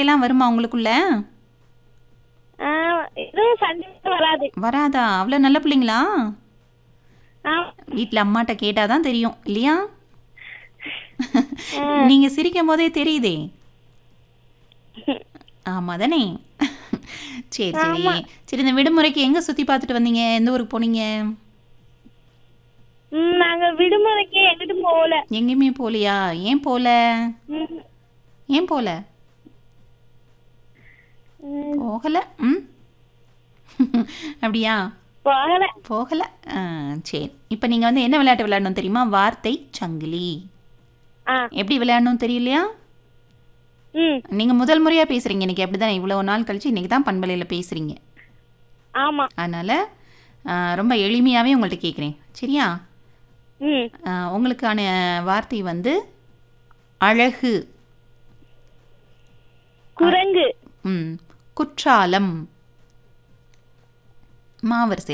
சண்டையெல்லாம் வருமா உங்களுக்குள்ள ஆ, எதுவும் சண்டை வராது வராதா அவ்வளோ நல்ல பிள்ளைங்களா ஆ, வீட்டில் அம்மாட்ட கேட்டால் தான் தெரியும் இல்லையா நீங்கள் சிரிக்கும் போதே தெரியுதே ஆமாம் தானே சரி சரி சரி இந்த விடுமுறைக்கு எங்கே சுற்றி பார்த்துட்டு வந்தீங்க எந்த ஊருக்கு போனீங்க ம், நாங்க விடுமுறைக்கு எங்கிட்டும் போகல எங்கேயுமே போகலையா ஏன் போகல ம், ஏன் போகல ம், போகலை ம் அப்படியா போகல போகலை ஆ சரி இப்போ நீங்கள் வந்து என்ன விளையாட்டு விளையாடணும் தெரியுமா வார்த்தை சங்கிலி ஆ எப்படி விளையாடணும் தெரியலையா ம் நீங்கள் முதல் முறையாக பேசுகிறீங்க இன்றைக்கி அப்படி தான் இவ்வளோ நாள் கழிச்சு இன்றைக்கி தான் பண்பலையில் பேசுகிறீங்க ஆமா அதனால் ரொம்ப எளிமையாகவே உங்கள்கிட்ட கேட்குறேன் சரியா ம் ஆ, உங்களுக்கான வார்த்தை வந்து அழகு குரங்கு ம் குற்றாலம் மாவரிசையில்